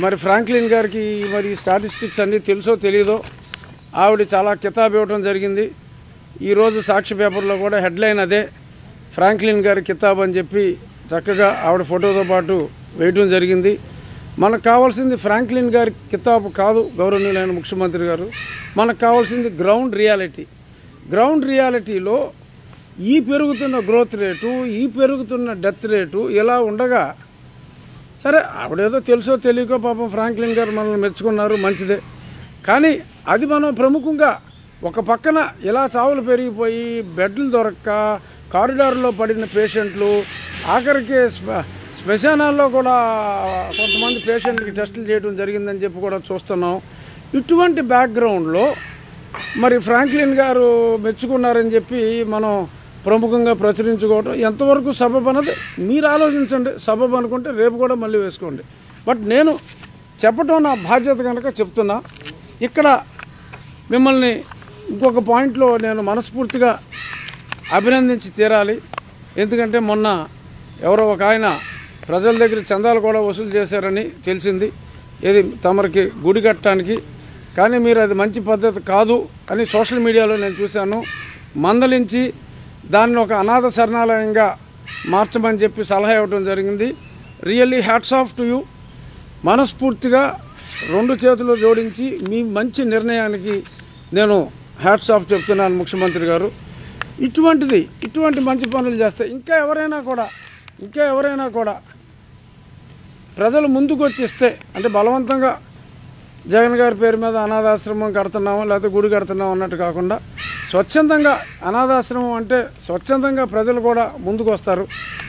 మరి ఫ్రాంక్లిన్ గారికి మరి స్టాటిస్టిక్స్ అన్నీ తెలుసో తెలియదో ఆవిడ చాలా కితాబ్ ఇవ్వడం జరిగింది ఈరోజు సాక్షి పేపర్లో కూడా హెడ్లైన్ అదే ఫ్రాంక్లిన్ గారి కితాబ్ అని చెప్పి చక్కగా ఆవిడ ఫోటోతో పాటు వేయటం జరిగింది మనకు కావాల్సింది ఫ్రాంక్లిన్ గారి కితాబు కాదు గౌరవనీయులైన ముఖ్యమంత్రి గారు మనకు కావాల్సింది గ్రౌండ్ రియాలిటీ గ్రౌండ్ రియాలిటీలో ఈ పెరుగుతున్న గ్రోత్ రేటు ఈ పెరుగుతున్న డెత్ రేటు ఇలా ఉండగా సరే ఆవిడేదో తెలుసో తెలియకో పాపం ఫ్రాంక్లిన్ గారు మనల్ని మెచ్చుకున్నారు మంచిదే కానీ అది మనం ప్రముఖంగా ఒక పక్కన ఇలా చావులు పెరిగిపోయి బెడ్లు దొరక్క కారిడార్లో పడిన పేషెంట్లు ఆఖరికి శ్మ శ్మశానాల్లో కూడా కొంతమంది పేషెంట్కి టెస్టులు చేయడం జరిగిందని చెప్పి కూడా చూస్తున్నాం ఇటువంటి బ్యాక్గ్రౌండ్లో మరి ఫ్రాంక్లిన్ గారు మెచ్చుకున్నారని చెప్పి మనం ప్రముఖంగా ప్రచురించుకోవడం ఎంతవరకు సబబ్ అన్నది మీరు ఆలోచించండి సబబ్ అనుకుంటే రేపు కూడా మళ్ళీ వేసుకోండి బట్ నేను చెప్పటం నా బాధ్యత కనుక చెప్తున్నా ఇక్కడ మిమ్మల్ని ఇంకొక పాయింట్లో నేను మనస్ఫూర్తిగా అభినందించి తీరాలి ఎందుకంటే మొన్న ఎవరో ఒక ఆయన ప్రజల దగ్గర చందాలు కూడా వసూలు చేశారని తెలిసింది ఇది తమరికి గుడి కట్టడానికి కానీ మీరు అది మంచి పద్ధతి కాదు అని సోషల్ మీడియాలో నేను చూశాను మందలించి దాన్ని ఒక అనాథ శరణాలయంగా మార్చమని చెప్పి సలహా ఇవ్వడం జరిగింది really hats off to you మనస్ఫూర్తిగా రెండు చేతులు జోడించి మీ మంచి నిర్ణయానికి నేను హ్యాట్స్ ఆఫ్ చెప్తున్నాను ముఖ్యమంత్రి గారు ఇటువంటిది ఇటువంటి మంచి పనులు చేస్తే ఇంకా ఎవరైనా కూడా ఇంకా ఎవరైనా కూడా ప్రజలు ముందుకు వచ్చి ఇస్తే అంటే బలవంతంగా జగన్ గారి పేరు మీద అనాథాశ్రమం కడుతున్నాము లేకపోతే గుడి కడుతున్నాం అన్నట్టు కాకుండా స్వచ్ఛందంగా అనాథాశ్రమం అంటే స్వచ్ఛందంగా ప్రజలు కూడా ముందుకు వస్తారు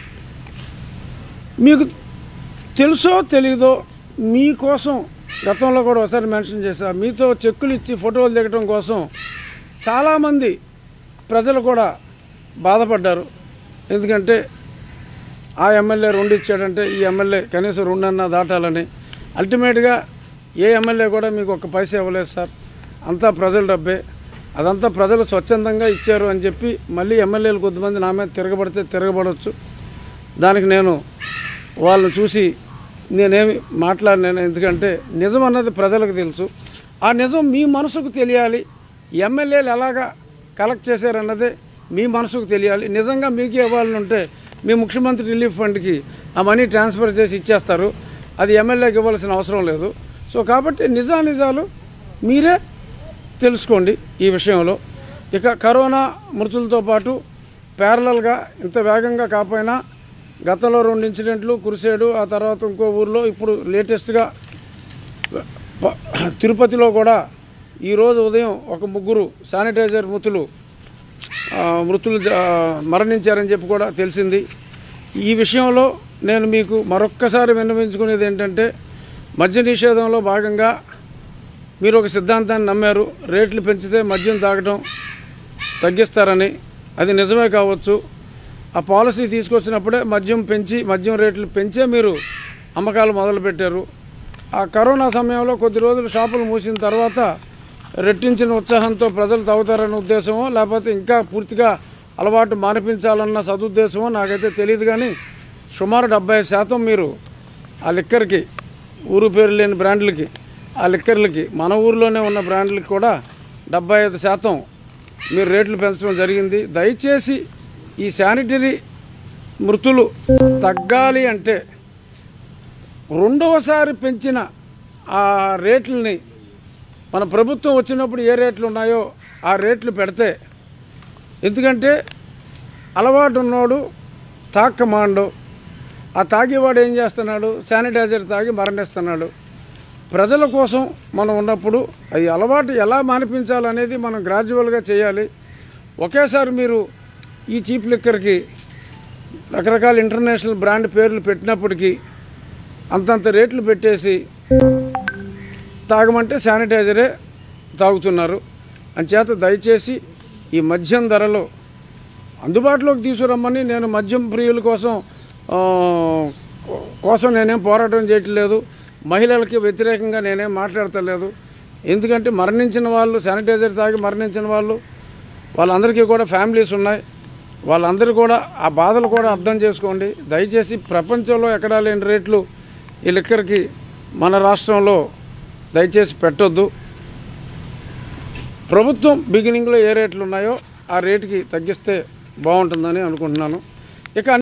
మీకు తెలుసో తెలీదో మీకోసం గతంలో కూడా ఒకసారి మెన్షన్ చేశా మీతో చెక్కులు ఇచ్చి ఫోటోలు దిగటం కోసం చాలామంది ప్రజలు కూడా బాధపడ్డారు ఎందుకంటే ఆ ఎమ్మెల్యే రెండు ఇచ్చాడంటే ఈ ఎమ్మెల్యే కనీసం రెండన్నా దాటాలని అల్టిమేట్గా ఏ ఎమ్మెల్యే కూడా మీకు ఒక పైసా ఇవ్వలేదు సార్ అంతా ప్రజల డబ్బే అదంతా ప్రజలు స్వచ్ఛందంగా ఇచ్చారు అని చెప్పి మళ్ళీ ఎమ్మెల్యేలు కొద్దిమంది నా మీద తిరగబడితే తిరగబడవచ్చు దానికి నేను వాళ్ళని చూసి నేనేమి మాట్లాడినాను ఎందుకంటే నిజం అన్నది ప్రజలకు తెలుసు ఆ నిజం మీ మనసుకు తెలియాలి ఎమ్మెల్యేలు ఎలాగా కలెక్ట్ చేశారన్నదే మీ మనసుకు తెలియాలి నిజంగా మీకు ఇవ్వాలని ఉంటే మీ ముఖ్యమంత్రి రిలీఫ్ ఫండ్కి ఆ మనీ ట్రాన్స్ఫర్ చేసి ఇచ్చేస్తారు అది ఎమ్మెల్యేకి ఇవ్వాల్సిన అవసరం లేదు సో కాబట్టి నిజానిజాలు మీరే తెలుసుకోండి ఈ విషయంలో ఇక కరోనా మృతులతో పాటు ప్యారలల్గా ఇంత వేగంగా కాకపోయినా గతంలో రెండు ఇన్సిడెంట్లు కురిసేడు ఆ తర్వాత ఇంకో ఊర్లో ఇప్పుడు లేటెస్ట్గా ప- తిరుపతిలో కూడా ఈరోజు ఉదయం ఒక ముగ్గురు శానిటైజర్ మృతులు ఆ, మృతులు జ- మరణించారని చెప్పి కూడా తెలిసింది ఈ విషయంలో నేను మీకు మరొక్కసారి విన్నవించుకునేది ఏంటంటే మద్య నిషేధంలో భాగంగా మీరు ఒక సిద్ధాంతాన్ని నమ్మారు రేట్లు పెంచితే మద్యం తాగడం తగ్గిస్తారని అది నిజమే కావచ్చు ఆ పాలసీ తీసుకొచ్చినప్పుడే మద్యం పెంచి మద్యం రేట్లు పెంచే మీరు అమ్మకాలు మొదలుపెట్టారు ఆ కరోనా సమయంలో కొద్ది రోజులు షాపులు మూసిన తర్వాత రెట్టించిన ఉత్సాహంతో ప్రజలు తాగుతారన్న ఉద్దేశమో లేకపోతే ఇంకా పూర్తిగా అలవాటు మానిపించాలన్న సదుద్దేశమో నాకైతే తెలియదు కానీ సుమారు డెబ్బై శాతం మీరు ఆ లిక్కర్కి ఊరు పేరు లేని బ్రాండ్లకి ఆ లిక్కర్లకి మన ఊర్లోనే ఉన్న బ్రాండ్లకి కూడా డెబ్బై ఐదు శాతం మీరు రేట్లు పెంచడం జరిగింది దయచేసి ఈ శానిటరీ మృతులు తగ్గాలి అంటే రెండవసారి పెంచిన ఆ రేట్లని మన ప్రభుత్వం వచ్చినప్పుడు ఏ రేట్లు ఉన్నాయో ఆ రేట్లు పెడితే ఎందుకంటే అలవాటు ఉన్నోడు తాక్కమాండు ఆ తాగేవాడు ఏం చేస్తున్నాడు శానిటైజర్ తాగి మరణిస్తున్నాడు ప్రజల కోసం మనం ఉన్నప్పుడు అది అలవాటు ఎలా మానిపించాలనేది మనం గ్రాడ్యువల్గా చేయాలి ఒకేసారి మీరు ఈ చీప్ లిక్కర్కి రకరకాల ఇంటర్నేషనల్ బ్రాండ్ పేర్లు పెట్టినప్పటికీ అంతంత రేట్లు పెట్టేసి తాగమంటే శానిటైజరే తాగుతున్నారు అంచేత దయచేసి ఈ మద్యం ధరలు అందుబాటులోకి తీసుకురమ్మని నేను మద్యం ప్రియుల కోసం ఆ, కోసం నేనేం పోరాటం చేయట్లేదు మహిళలకి వ్యతిరేకంగా నేనేం మాట్లాడతలేదు ఎందుకంటే మరణించిన వాళ్ళు శానిటైజర్ తాగి మరణించిన వాళ్ళు వాళ్ళందరికీ కూడా ఫ్యామిలీస్ ఉన్నాయి వాళ్ళందరూ కూడా ఆ బాధలు కూడా అర్థం చేసుకోండి దయచేసి ప్రపంచంలో ఎక్కడా లేని రేట్లు ఈ లిక్కర్కి మన రాష్ట్రంలో దయచేసి పెట్టొద్దు ప్రభుత్వం బిగినింగ్లో ఏ రేట్లు ఉన్నాయో ఆ రేటుకి తగ్గిస్తే బాగుంటుందని అనుకుంటున్నాను ఇక